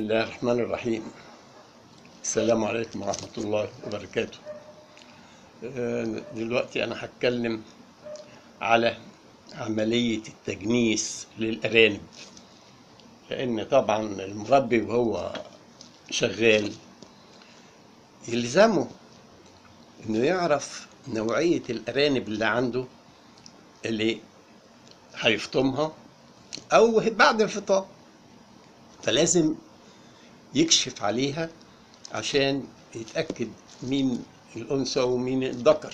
الله الرحمن الرحيم السلام عليكم ورحمة الله وبركاته آه، دلوقتي أنا هتكلم على عملية التجنيس للأرانب لأن طبعا المربي وهو شغال يلزمه إنه يعرف نوعية الأرانب اللي عنده اللي هيفطمها أو بعد الفطام فلازم يكشف عليها عشان يتأكد مين الأنثى ومين الذكر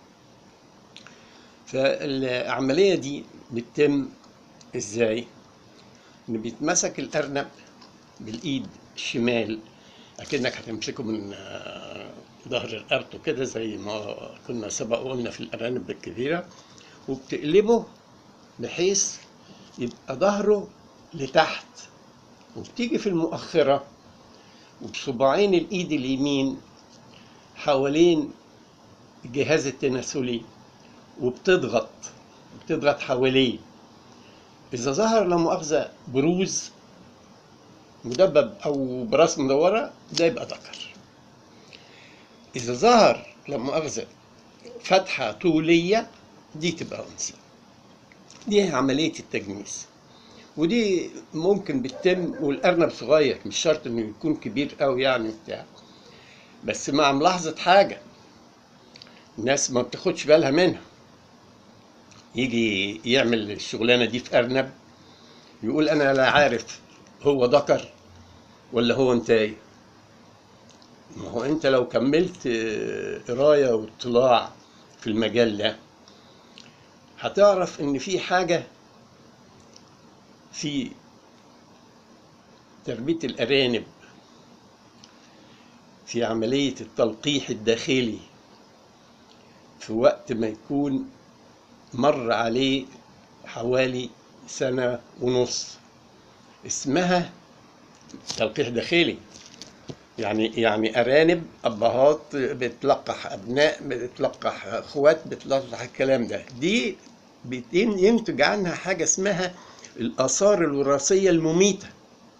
فالعملية دي بتتم ازاي؟ إن بيتمسك الأرنب بالإيد الشمال أكنك هتمسكه من آه، ظهر رقبته كده زي ما كنا سبق قلنا في الأرانب الكبيرة وبتقلبه بحيث يبقى ظهره لتحت وبتيجي في المؤخرة وبصباعين الإيد اليمين حوالين الجهاز التناسلي وبتضغط بتضغط حواليه إذا ظهر لا مؤاخذة بروز مدبب أو براس مدورة ده يبقى ذكر إذا ظهر لا مؤاخذة فتحة طولية دي تبقى أنثى دي عملية التجنيس ودي ممكن بتتم والارنب صغير مش شرط انه يكون كبير قوي يعني بتاع بس مع ملاحظه حاجه الناس ما بتاخدش بالها منها يجي يعمل الشغلانه دي في ارنب يقول انا لا عارف هو ذكر ولا هو انتاي ما هو انت لو كملت آه، قرايه واطلاع في المجال ده هتعرف ان في حاجه في تربية الأرانب في عملية التلقيح الداخلي في وقت ما يكون مر عليه حوالي سنة ونص اسمها تلقيح داخلي يعني يعني أرانب أبهات بتلقح أبناء بتلقح أخوات بتلقح الكلام ده دي بتن- ينتج عنها حاجة اسمها الآثار الوراثية المميتة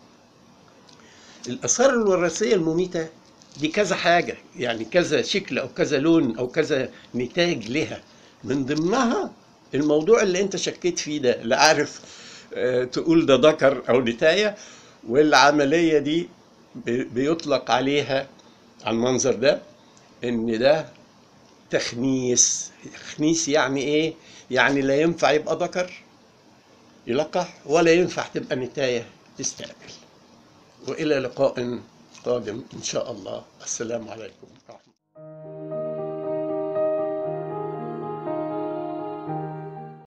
الآثار الوراثية المميتة دي كذا حاجة يعني كذا شكل أو كذا لون أو كذا نتاج لها من ضمنها الموضوع اللي أنت شكيت فيه ده لا عارف آه، تقول ده ذكر أو نتاية والعملية دي بي- بيطلق عليها على المنظر ده إن ده تخنيس تخنيس يعني إيه؟ يعني لا ينفع يبقى ذكر يلقح ولا ينفع تبقى نتاية تستقبل وإلى لقاء قادم إن شاء الله السلام عليكم ورحمة الله